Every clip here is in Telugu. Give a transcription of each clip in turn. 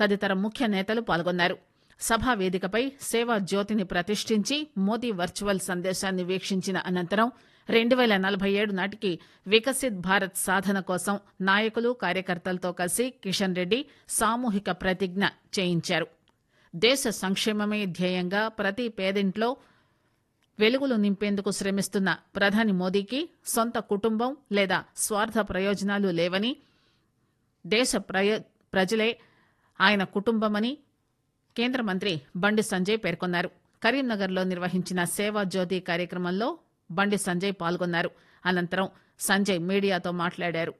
తదితర ముఖ్య నేతలు పాల్గొన్నారు సభా వేదికపై సేవా జ్యోతిని ప్రతిష్ఠించి మోదీ వర్చువల్ సందేశాన్ని వీక్షించిన అనంతరం రెండు పేల నలభై ఏడు నాటికి వికసిత్ భారత్ సాధన కోసం నాయకులు కార్యకర్తలతో కలిసి కిషన్ రెడ్డి సామూహిక ప్రతిజ్ఞ చేయించారు దేశ సంక్షేమమే ధ్యేయంగా ప్రతి పేదింట్లో వెలుగులు నింపేందుకు శ్రమిస్తున్న ప్రధాని మోదీకి సొంత కుటుంబం లేదా స్వార్థ ప్రయోజనాలు లేవని దేశ ప్రయ ప్రజలే ఆయన కుటుంబమని కేంద్ర మంత్రి బండి సంజయ్ పేర్కొన్నారు కరీంనగర్లో నిర్వహించిన సేవా జ్యోతి కార్యక్రమంలో బండి సంజయ్ పాల్గొన్నారు అనంతరం సంజయ్ మీడియాతో మాట్లాడారు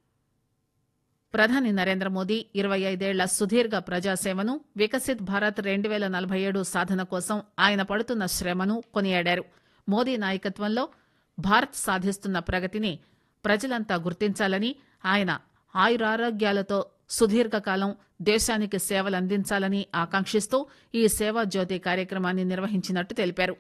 ప్రధాని నరేంద్ర మోదీ ఇరవై ఐదేళ్ల సుదీర్ఘ ప్రజాసేవను వికసిత్ భారత్ రెండు పేల నలభై ఏడు సాధన కోసం ఆయన పడుతున్న శ్రమను కొనియాడారు మోదీ నాయకత్వంలో భారత్ సాధిస్తున్న ప్రగతిని ప్రజలంతా గుర్తించాలని ఆయన ఆయురారోగ్యాలతో సుదీర్ఘకాలం దేశానికి సేవలందించాలని ఆకాంక్షిస్తూ ఈ సేవా జ్యోతి కార్యక్రమాన్ని నిర్వహించినట్టు తెలిపారు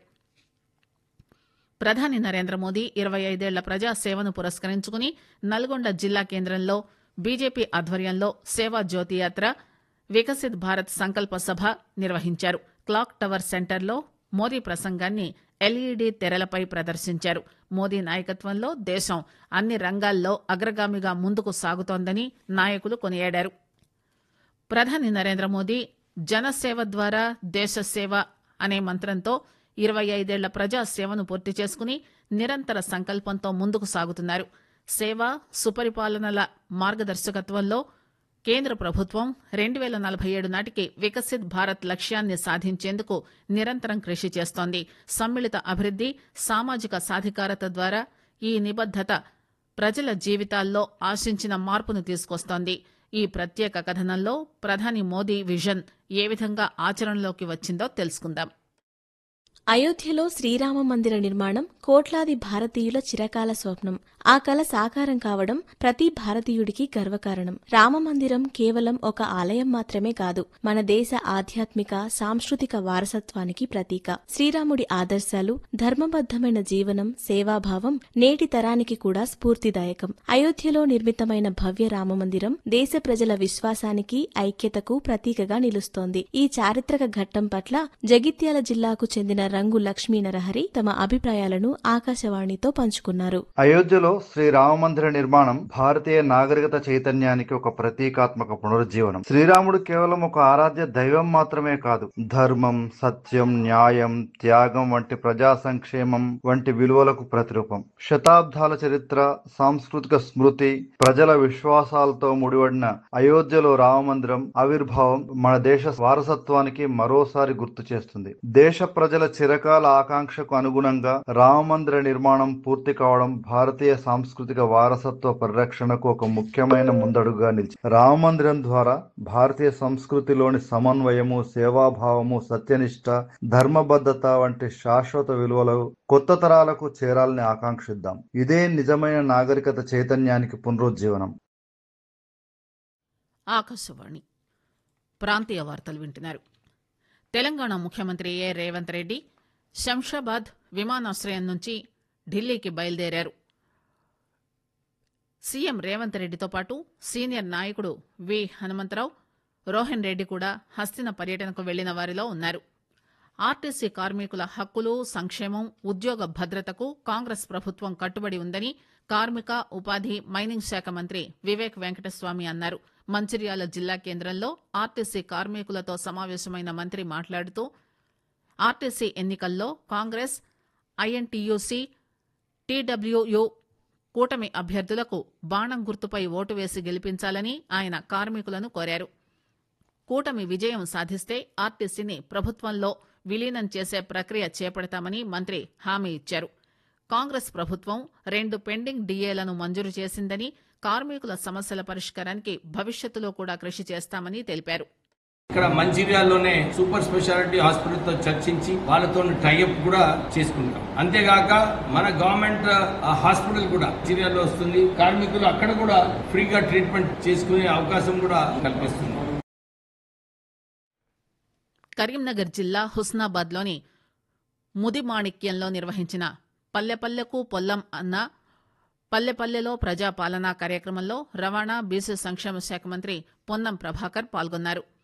ప్రధాని నరేంద్ర మోదీ ఇరవై ఐదేళ్ల ప్రజాసేవను పురస్కరించుకుని నల్గొండ జిల్లా కేంద్రంలో బీజేపీ ఆధ్వర్యంలో సేవా జ్యోతి యాత్ర వికసిత్ భారత్ సంకల్ప సభ నిర్వహించారు క్లాక్ టవర్ సెంటర్లో మోదీ ప్రసంగాన్ని ఎల్ఈడీ తెరలపై ప్రదర్శించారు మోదీ నాయకత్వంలో దేశం అన్ని రంగాల్లో అగ్రగామిగా ముందుకు సాగుతోందని నాయకులు కొనియాడారు ప్రధాని నరేంద్ర మోదీ జనసేవ ద్వారా దేశ సేవ అనే మంత్రంతో ఇరవై ఐదేళ్ల ప్రజాసేవను పూర్తి చేసుకుని నిరంతర సంకల్పంతో ముందుకు సాగుతున్నారు సేవ సుపరిపాలనల మార్గదర్శకత్వంలో కేంద్ర ప్రభుత్వం రెండు పేల నలభై ఏడు నాటికి వికసిత్ భారత్ లక్ష్యాన్ని సాధించేందుకు నిరంతరం కృషి చేస్తోంది సమ్మిళిత అభివృద్ది సామాజిక సాధికారత ద్వారా ఈ నిబద్దత ప్రజల జీవితాల్లో ఆశించిన మార్పును తీసుకొస్తోంది ఈ ప్రత్యేక కథనంలో ప్రధాని మోదీ విజన్ ఏ విధంగా ఆచరణలోకి వచ్చిందో తెలుసుకుందాం అయోధ్యలో శ్రీరామ మందిర నిర్మాణం కోట్లాది భారతీయుల చిరకాల స్వప్నం ఆ కల సాకారం కావడం ప్రతి భారతీయుడికి గర్వకారణం రామ మందిరం కేవలం ఒక ఆలయం మాత్రమే కాదు మన దేశ ఆధ్యాత్మిక సాంస్కృతిక వారసత్వానికి ప్రతీక శ్రీరాముడి ఆదర్శాలు ధర్మబద్ధమైన జీవనం సేవాభావం నేటి తరానికి కూడా స్ఫూర్తిదాయకం అయోధ్యలో నిర్మితమైన భవ్య రామమందిరం దేశ ప్రజల విశ్వాసానికి ఐక్యతకు ప్రతీకగా నిలుస్తోంది ఈ చారిత్రక ఘట్టం పట్ల జగిత్యాల జిల్లాకు చెందిన రంగు లక్ష్మీ నరహరి తమ అభిప్రాయాలను ఆకాశవాణితో పంచుకున్నారు అయోధ్యలో శ్రీ రామమందిర నిర్మాణం భారతీయ నాగరికత చైతన్యానికి ఒక ప్రతీకాత్మక పునరుజ్జీవనం శ్రీరాముడు కేవలం ఒక ఆరాధ్య దైవం మాత్రమే కాదు ధర్మం సత్యం న్యాయం త్యాగం వంటి ప్రజా సంక్షేమం వంటి విలువలకు ప్రతిరూపం శతాబ్దాల చరిత్ర సాంస్కృతిక స్మృతి ప్రజల విశ్వాసాలతో ముడిపడిన అయోధ్యలో రామమందిరం ఆవిర్భావం మన దేశ వారసత్వానికి మరోసారి గుర్తు చేస్తుంది దేశ ప్రజల చిరకాల ఆకాంక్షకు అనుగుణంగా రామమందిర నిర్మాణం పూర్తి కావడం భారతీయ సాంస్కృతిక వారసత్వ పరిరక్షణకు ఒక ముఖ్యమైన ముందడుగుగా నిలిచి రామమందిరం ద్వారా భారతీయ సంస్కృతిలోని సమన్వయము సేవాభావము సత్యనిష్ట ధర్మబద్ధత వంటి శాశ్వత విలువలు కొత్త తరాలకు చేరాలని ఆకాంక్షిద్దాం ఇదే నిజమైన నాగరికత చైతన్యానికి పునరుజ్జీవనం ఆకాశవాణి ప్రాంతీయ వార్తలు వింటున్నారు తెలంగాణ ముఖ్యమంత్రి ఏ రేవంత్ రెడ్డి శంషాబాద్ విమానాశ్రయం నుంచి ఢిల్లీకి బయలుదేరారు సీఎం రేవంత్ రెడ్డితో పాటు సీనియర్ నాయకుడు వి హనుమంతరావు రోహన్ రెడ్డి కూడా హస్తిన పర్యటనకు వెళ్లిన వారిలో ఉన్నారు ఆర్టీసీ కార్మికుల హక్కులు సంక్షేమం ఉద్యోగ భద్రతకు కాంగ్రెస్ ప్రభుత్వం కట్టుబడి ఉందని కార్మిక ఉపాధి మైనింగ్ శాఖ మంత్రి వివేక్ వెంకటస్వామి అన్నారు మంచిర్యాల జిల్లా కేంద్రంలో ఆర్టీసీ కార్మికులతో సమావేశమైన మంత్రి మాట్లాడుతూ ఆర్టీసీ ఎన్నికల్లో కాంగ్రెస్ ఐఎన్టీయూసీ టీడబ్ల్యూయు కూటమి అభ్యర్థులకు బాణం గుర్తుపై ఓటు వేసి గెలిపించాలని ఆయన కార్మికులను కోరారు కూటమి విజయం సాధిస్తే ఆర్టీసీని ప్రభుత్వంలో విలీనం చేసే ప్రక్రియ చేపడతామని మంత్రి హామీ ఇచ్చారు కాంగ్రెస్ ప్రభుత్వం రెండు పెండింగ్ డీఏలను మంజూరు చేసిందని కార్మికుల సమస్యల పరిష్కారానికి భవిష్యత్తులో కూడా కృషి చేస్తామని తెలిపారు ఇక్కడ మంచిర్యాలలోనే సూపర్ స్పెషాలిటీ హాస్పిటల్ తో చర్చించి వాళ్ళతో టైఅప్ కూడా చేసుకుంటాం అంతేగాక మన గవర్నమెంట్ ఆ హాస్పిటల్ కూడా మంచిర్యాలలో వస్తుంది కార్మికులు అక్కడ కూడా ఫ్రీగా ట్రీట్మెంట్ చేసుకునే అవకాశం కూడా కల్పిస్తుంది కరీంనగర్ జిల్లా హుస్నాబాద్లోని ముదిమాణిక్యంలో నిర్వహించిన పల్లెపల్లెకు పొల్లం అన్న పల్లెపల్లెలో ప్రజాపాలనా కార్యక్రమంలో రవాణా బీసీ సంక్షేమ శాఖ మంత్రి పొన్నం ప్రభాకర్ పాల్గొన్నారు